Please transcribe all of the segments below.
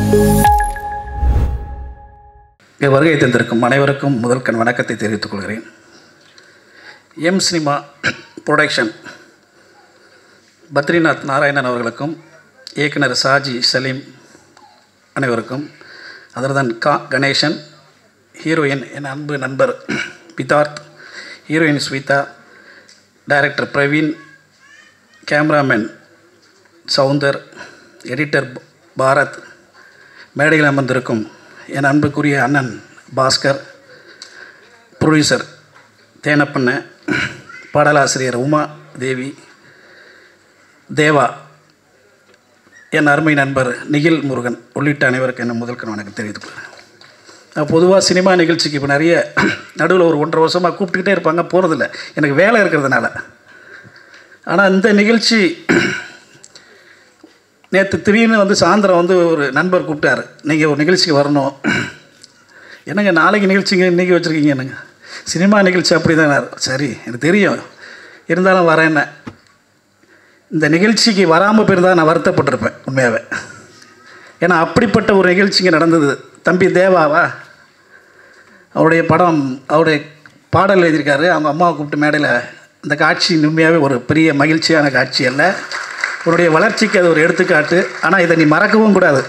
இங்கே வருகை தந்திருக்கும் அனைவருக்கும் முதல் கண் வணக்கத்தை தெரிவித்துக் கொள்கிறேன் M cinema production Badrinath Narayanan அவர்களுக்கும் இயக்குனர் சாஜி சலீம் அனைவருக்கும் அதர்தான் கா கணேசன் ஹீரோயின் என் அன்பு நண்பர் பிதார்த் heroine Swetha director Praveen cameraman Soundar editor Bharath மேடையில் அமர்ந்திருக்கும் என் அன்புக்குரிய அண்ணன் பாஸ்கர் ப்ரொடியூசர் தேனப்பண்ண பாடலாசிரியர் உமா தேவி தேவா என் அருமை நண்பர் நிகில் முருகன் உள்ளிட்ட அனைவருக்கும் என்ன முதல் வணக்கம் தெரிவித்துக் கொள்கிறேன் நான் பொதுவாக சினிமா நிகழ்ச்சிக்கு இப்போ நிறைய நடுவில் ஒரு ஒன்றரை வருஷமாக கூப்பிட்டுக்கிட்டே இருப்பாங்க போகிறதில்ல எனக்கு வேலை இருக்கிறதுனால ஆனால் இந்த நிகழ்ச்சி நேற்று திடீர்னு வந்து சாயந்தரம் வந்து ஒரு நண்பர் கூப்பிட்டாரு நீங்கள் ஒரு நிகழ்ச்சிக்கு வரணும் என்னங்க நாளைக்கு நிகழ்ச்சிங்க இன்றைக்கி வச்சுருக்கீங்க என்னங்க சினிமா நிகழ்ச்சி அப்படி தான் சரி எனக்கு தெரியும் இருந்தாலும் வரேன்ன இந்த நிகழ்ச்சிக்கு வராமல் போயிருந்தால் நான் வருத்தப்பட்டிருப்பேன் உண்மையாகவே ஏன்னா அப்படிப்பட்ட ஒரு நிகழ்ச்சிங்க நடந்தது தம்பி தேவாவா அவருடைய படம் அவருடைய பாடல் எழுதியிருக்காரு அவங்க அம்மாவை கூப்பிட்டு மேடையில் இந்த காட்சி உண்மையாகவே ஒரு பெரிய மகிழ்ச்சியான காட்சி அல்ல உன்னுடைய வளர்ச்சிக்கு அது ஒரு எடுத்துக்காட்டு ஆனால் இதை நீ மறக்கவும் கூடாது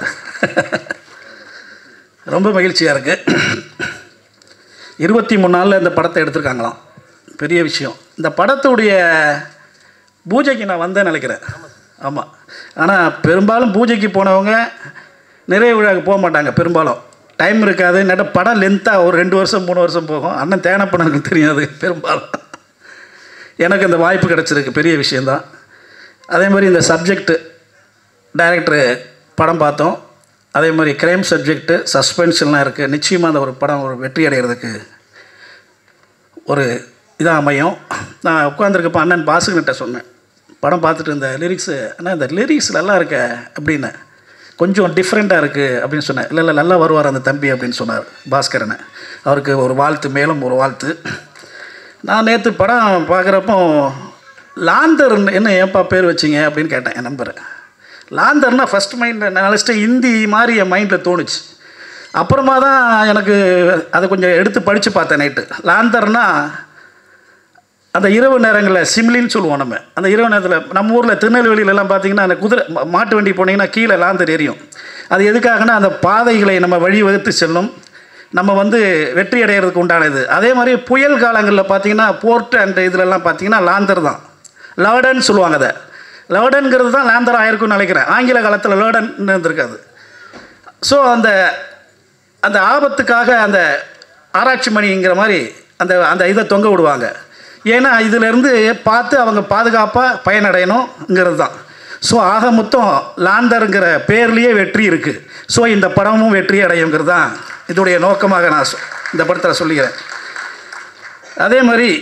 ரொம்ப மகிழ்ச்சியாக இருக்குது இருபத்தி மூணு நாளில் இந்த படத்தை எடுத்திருக்காங்களாம் பெரிய விஷயம் இந்த படத்துடைய பூஜைக்கு நான் வந்தேன் நினைக்கிறேன் ஆமாம் ஆனால் பெரும்பாலும் பூஜைக்கு போனவங்க நிறைய விழாவுக்கு போக மாட்டாங்க பெரும்பாலும் டைம் இருக்காது நட படம் லென்த்தாக ஒரு ரெண்டு வருஷம் மூணு வருஷம் போகும் அண்ணன் தேனப்படனுக்கு தெரியாது பெரும்பாலும் எனக்கு இந்த வாய்ப்பு கிடச்சிருக்கு பெரிய விஷயந்தான் அதே மாதிரி இந்த சப்ஜெக்ட்டு டைரக்டரு படம் பார்த்தோம் அதே மாதிரி க்ரைம் சப்ஜெக்ட்டு சஸ்பென்ஷன்லாம் இருக்குது நிச்சயமாக அந்த ஒரு படம் ஒரு வெற்றி அடைகிறதுக்கு ஒரு இதாக அமையும் நான் உட்காந்துருக்கப்போ அண்ணன் பாசுகிட்ட சொன்னேன் படம் பார்த்துட்டு இந்த லிரிக்ஸு அண்ணா இந்த லிரிக்ஸ் நல்லா இருக்க அப்படின்னு கொஞ்சம் டிஃப்ரெண்ட்டாக இருக்குது அப்படின்னு சொன்னேன் இல்லை இல்லை நல்லா வருவார் அந்த தம்பி அப்படின்னு சொன்னார் பாஸ்கரனை அவருக்கு ஒரு வாழ்த்து மேலும் ஒரு வாழ்த்து நான் நேற்று படம் பார்க்குறப்போ லாந்தர் என்ன ஏன்ப்பா பேர் வச்சிங்க அப்படின்னு கேட்டேன் என் நம்பரை லாந்தர்னா ஃபஸ்ட் மைண்டில் நினச்சிட்டு ஹிந்தி மாதிரி என் மைண்டில் தோணுச்சு அப்புறமா தான் எனக்கு அதை கொஞ்சம் எடுத்து படித்து பார்த்தேன் நைட்டு லாந்தர்னா அந்த இரவு நேரங்களில் சிம்லின்னு சொல்லுவோம் நம்ம அந்த இரவு நேரத்தில் நம்ம ஊரில் திருநெல்வேலியிலலாம் பார்த்தீங்கன்னா அந்த குதிரை மா- மாட்டு வண்டி போனீங்கன்னா கீழே லாந்தர் எரியும் அது எதுக்காகனா அந்த பாதைகளை நம்ம வழி வகுத்து செல்லும் நம்ம வந்து வெற்றி அடைகிறதுக்கு உண்டானது அதே மாதிரி புயல் காலங்களில் பார்த்தீங்கன்னா போர்ட் அண்ட் இதிலெல்லாம் பார்த்தீங்கன்னா லாந்தர் தான் லவடன்னு சொல்லுவாங்க அதை லவடன்கிறது தான் லாந்தர் ஆயிருக்கும்னு நினைக்கிறேன் ஆங்கில காலத்தில் லோடன் இருந்திருக்காது ஸோ அந்த அந்த ஆபத்துக்காக அந்த ஆராய்ச்சி மணிங்கிற மாதிரி அந்த அந்த இதை தொங்க விடுவாங்க ஏன்னா இதிலேருந்து பார்த்து அவங்க பாதுகாப்பாக பயனடையணுங்கிறது தான் ஸோ ஆக மொத்தம் லாந்தருங்கிற பேர்லேயே வெற்றி இருக்குது ஸோ இந்த படமும் வெற்றி அடையுங்கிறது தான் இதோடைய நோக்கமாக நான் சொ- இந்த படத்தில் சொல்லிக்கிறேன் அதே மாதிரி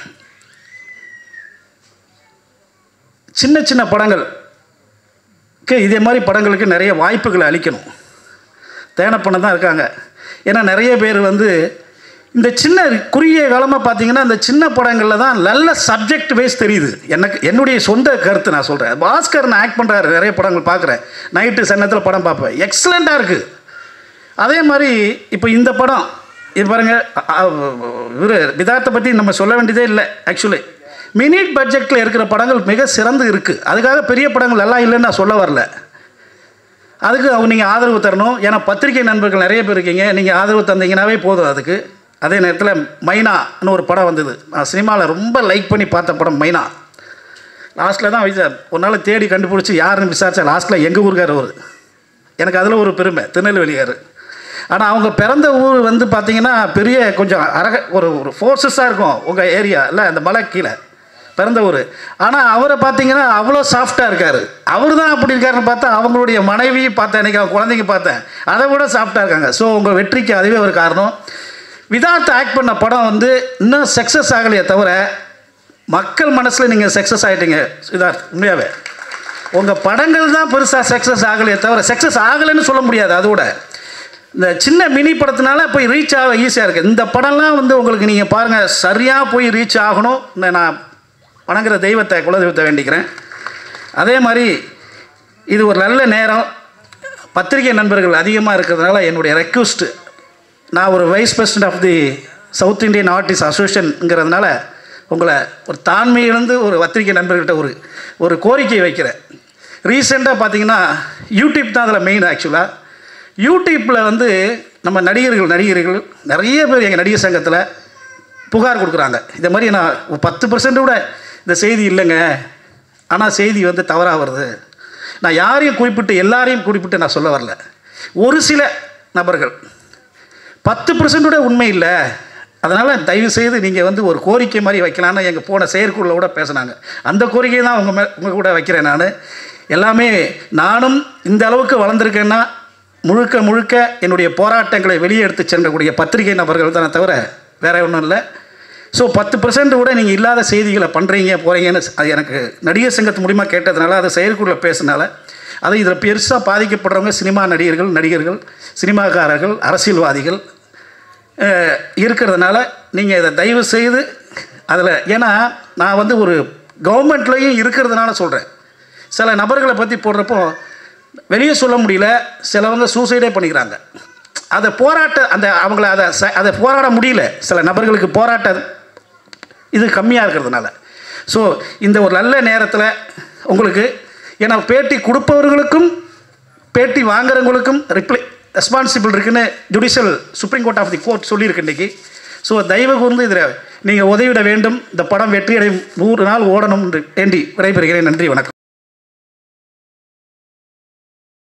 சின்ன சின்ன படங்கள் இதே மாதிரி படங்களுக்கு நிறைய வாய்ப்புகளை அளிக்கணும் தேனப்பண்ண தான் இருக்காங்க ஏன்னா நிறைய பேர் வந்து இந்த சின்ன குறுகிய காலமாக பார்த்தீங்கன்னா இந்த சின்ன படங்களில் தான் நல்ல சப்ஜெக்ட் வைஸ் தெரியுது எனக்கு என்னுடைய சொந்த கருத்து நான் சொல்கிறேன் பாஸ்கர் நான் ஆக்ட் பண்ணுறாரு நிறைய படங்கள் பார்க்குறேன் நைட்டு சன்னத்தில் படம் பார்ப்பேன் எக்ஸலண்ட்டாக இருக்குது அதே மாதிரி இப்போ இந்த படம் இது பாருங்கள் இவர் விதார்த்தை பற்றி நம்ம சொல்ல வேண்டியதே இல்லை ஆக்சுவலி மினிட் பட்ஜெட்டில் இருக்கிற படங்கள் மிக சிறந்து இருக்குது அதுக்காக பெரிய படங்கள் எல்லாம் இல்லைன்னு நான் சொல்ல வரல அதுக்கு அவங்க நீங்கள் ஆதரவு தரணும் ஏன்னா பத்திரிகை நண்பர்கள் நிறைய பேர் இருக்கீங்க நீங்கள் ஆதரவு தந்தீங்கன்னாவே போதும் அதுக்கு அதே நேரத்தில் மைனான்னு ஒரு படம் வந்தது நான் சினிமாவில் ரொம்ப லைக் பண்ணி பார்த்த படம் மைனா லாஸ்ட்டில் தான் விசா ஒரு நாள் தேடி கண்டுபிடிச்சி யாருன்னு விசாரிச்சா லாஸ்ட்டில் எங்கள் ஊருக்கார் அவர் எனக்கு அதில் ஒரு பெருமை திருநெல்வேலிக்கார் ஆனால் அவங்க பிறந்த ஊர் வந்து பார்த்தீங்கன்னா பெரிய கொஞ்சம் அரக ஒரு ஒரு ஃபோர்ஸஸாக இருக்கும் உங்கள் ஏரியா இல்லை அந்த மலை கீழே பிறந்த ஊர் ஆனால் அவரை பார்த்தீங்கன்னா அவ்வளோ சாஃப்டாக இருக்கார் அவர் தான் அப்படி இருக்காருன்னு பார்த்தா அவங்களுடைய மனைவி பார்த்தேன் இன்றைக்கி அவங்க குழந்தைங்க பார்த்தேன் அதை விட சாஃப்டாக இருக்காங்க ஸோ உங்கள் வெற்றிக்கு அதுவே ஒரு காரணம் விதார்த் ஆக்ட் பண்ண படம் வந்து இன்னும் சக்ஸஸ் ஆகலையே தவிர மக்கள் மனசில் நீங்கள் சக்ஸஸ் ஆகிட்டீங்க சித்தார்த் உண்மையாகவே உங்கள் படங்கள் தான் பெருசாக சக்ஸஸ் ஆகலையே தவிர சக்ஸஸ் ஆகலைன்னு சொல்ல முடியாது அதோட இந்த சின்ன மினி படத்தினால போய் ரீச் ஆக ஈஸியாக இருக்குது இந்த படம்லாம் வந்து உங்களுக்கு நீங்கள் பாருங்கள் சரியாக போய் ரீச் ஆகணும் நான் வணங்குற தெய்வத்தை குலதெய்வத்தை வேண்டிக்கிறேன் அதே மாதிரி இது ஒரு நல்ல நேரம் பத்திரிகை நண்பர்கள் அதிகமாக இருக்கிறதுனால என்னுடைய ரெக்வஸ்ட்டு நான் ஒரு vice president of the South Indian artist அசோசியேஷனுங்கிறதுனால உங்களை ஒரு தாண்மையிலிருந்து ஒரு பத்திரிகை நண்பர்கிட்ட ஒரு ஒரு கோரிக்கை வைக்கிறேன் ரீசெண்டாக பார்த்தீங்கன்னா யூடியூப் தான் அதில் மெயின் ஆக்சுவலாக யூடியூப்பில் வந்து நம்ம நடிகர்கள் நடிகர்கள் நிறைய பேர் எங்கள் நடிகர் சங்கத்தில் புகார் கொடுக்குறாங்க இந்த மாதிரி நான் ஒரு பத்து பர்சன்ட் கூட இந்த செய்தி இல்லைங்க ஆனால் செய்தி வந்து தவறாக வருது நான் யாரையும் குறிப்பிட்டு எல்லாரையும் குறிப்பிட்டு நான் சொல்ல வரல ஒரு சில நபர்கள் பத்து பர்சன்டோட உண்மை இல்லை அதனால் தயவு செய்து நீங்கள் வந்து ஒரு கோரிக்கை மாதிரி வைக்கலான்னு எங்கள் போன செயற்குள்ள கூட பேசுனாங்க அந்த கோரிக்கையை தான் உங்கள் மே உங்கள் கூட வைக்கிறேன் நான் எல்லாமே நானும் இந்த அளவுக்கு வளர்ந்துருக்கேன்னா முழுக்க முழுக்க என்னுடைய போராட்டங்களை வெளியே எடுத்து சென்றக்கூடிய பத்திரிகை நபர்கள் தானே தவிர வேற ஒன்றும் இல்லை ஸோ பத்து பர்சன்ட் கூட நீங்கள் இல்லாத செய்திகளை பண்ணுறீங்க போகிறீங்கன்னு அது எனக்கு நடிகர் சங்கத்து மூலிமா கேட்டதுனால அதை செயற்குள்ள பேசினால அது இதில் பெருசாக பாதிக்கப்படுறவங்க சினிமா நடிகர்கள் நடிகர்கள் சினிமாக்காரர்கள் அரசியல்வாதிகள் அஹ், இருக்கிறதுனால நீங்கள் இதை தயவு செய்து அதில் ஏன்னா நான் வந்து ஒரு கவர்மெண்ட்லேயும் இருக்கிறதுனால சொல்கிறேன் சில நபர்களை பற்றி போடுறப்போ வெளியே சொல்ல முடியல சிலவங்க சூசைடே பண்ணிக்கிறாங்க அதை போராட்ட அந்த அவங்கள அதை ச- அதை போராட முடியல சில நபர்களுக்கு போராட்ட இது கம்மியாக இருக்கிறதுனால ஸோ இந்த ஒரு நல்ல நேரத்தில் உங்களுக்கு ஏன்னா பேட்டி கொடுப்பவர்களுக்கும் பேட்டி வாங்குறவங்களுக்கும் ரிப்ளை ரெஸ்பான்சிபிள் இருக்குன்னு judicial supreme court of the court சொல்லியிருக்கு இன்றைக்கி ஸோ தயவு கூர்ந்து இதில் நீங்கள் உதவிட வேண்டும் இந்த படம் வெற்றியடையும் நூறு நாள் ஓடணும் என்று வேண்டி விடைபெறுகிறேன் நன்றி வணக்கம்